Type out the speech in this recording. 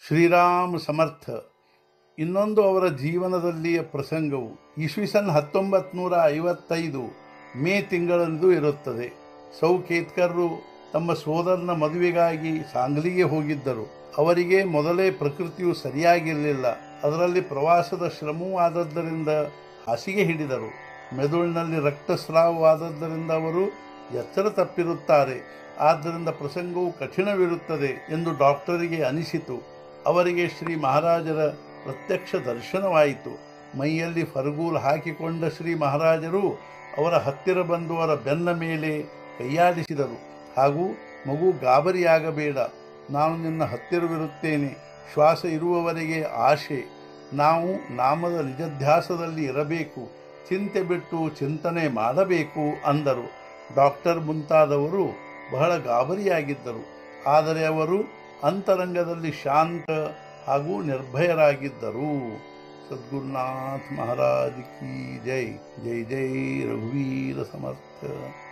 ಶ್ರೀರಾಮ್ ಸಮರ್ಥ ಇನ್ನೊಂದು ಅವರ ಜೀವನದಲ್ಲಿಯ ಪ್ರಸಂಗವು ಇಸ್ವಿಸನ್ ಹತ್ತೊಂಬತ್ತು ನೂರ ಐವತ್ತೈದು ಮೇ ತಿಂಗಳಂದು ಇರುತ್ತದೆ ಸೌ ಕೇತ್ಕರ್ರು ತಮ್ಮ ಸೋದರನ ಮದುವೆಗಾಗಿ ಸಾಂಗ್ಲಿಗೆ ಹೋಗಿದ್ದರು ಅವರಿಗೆ ಮೊದಲೇ ಪ್ರಕೃತಿಯು ಸರಿಯಾಗಿರಲಿಲ್ಲ ಅದರಲ್ಲಿ ಪ್ರವಾಸದ ಶ್ರಮವೂ ಆದದ್ದರಿಂದ ಹಾಸಿಗೆ ಹಿಡಿದರು ಮೆದುಳಿನಲ್ಲಿ ರಕ್ತಸ್ರಾವವಾದದ್ದರಿಂದ ಅವರು ಎಚ್ಚರ ತಪ್ಪಿರುತ್ತಾರೆ ಆದ್ದರಿಂದ ಪ್ರಸಂಗವು ಕಠಿಣವಿರುತ್ತದೆ ಎಂದು ಡಾಕ್ಟರಿಗೆ ಅನಿಸಿತು ಅವರಿಗೆ ಶ್ರೀ ಮಹಾರಾಜರ ಪ್ರತ್ಯಕ್ಷ ದರ್ಶನವಾಯಿತು ಮೈಯಲ್ಲಿ ಫರ್ಗೂಲ್ ಹಾಕಿಕೊಂಡ ಶ್ರೀ ಮಹಾರಾಜರು ಅವರ ಹತ್ತಿರ ಬಂದು ಅವರ ಬೆನ್ನ ಮೇಲೆ ಕೈಯಾಡಿಸಿದರು ಹಾಗೂ ಮಗು ಗಾಬರಿಯಾಗಬೇಡ ನಾನು ನಿನ್ನ ಹತ್ತಿರವಿರುತ್ತೇನೆ ಶ್ವಾಸ ಇರುವವರೆಗೆ ಆಶೆ ನಾವು ನಾಮದ ನಿಜಧ್ಯಾಸದಲ್ಲಿ ಇರಬೇಕು ಚಿಂತೆ ಬಿಟ್ಟು ಚಿಂತನೆ ಮಾಡಬೇಕು ಅಂದರು ಡಾಕ್ಟರ್ ಮುಂತಾದವರು ಬಹಳ ಗಾಬರಿಯಾಗಿದ್ದರು ಆದರೆ ಅವರು ಅಂತರಂಗದಲ್ಲಿ ಶಾಂತ ಹಾಗೂ ನಿರ್ಭಯರಾಗಿದ್ದರು ಸದ್ಗುರುನಾಥ್ ಮಹಾರಾಜ್ ಕಿ ಜೈ ಜೈ ಜೈ ರಘುವೀರ ಸಮರ್ಥ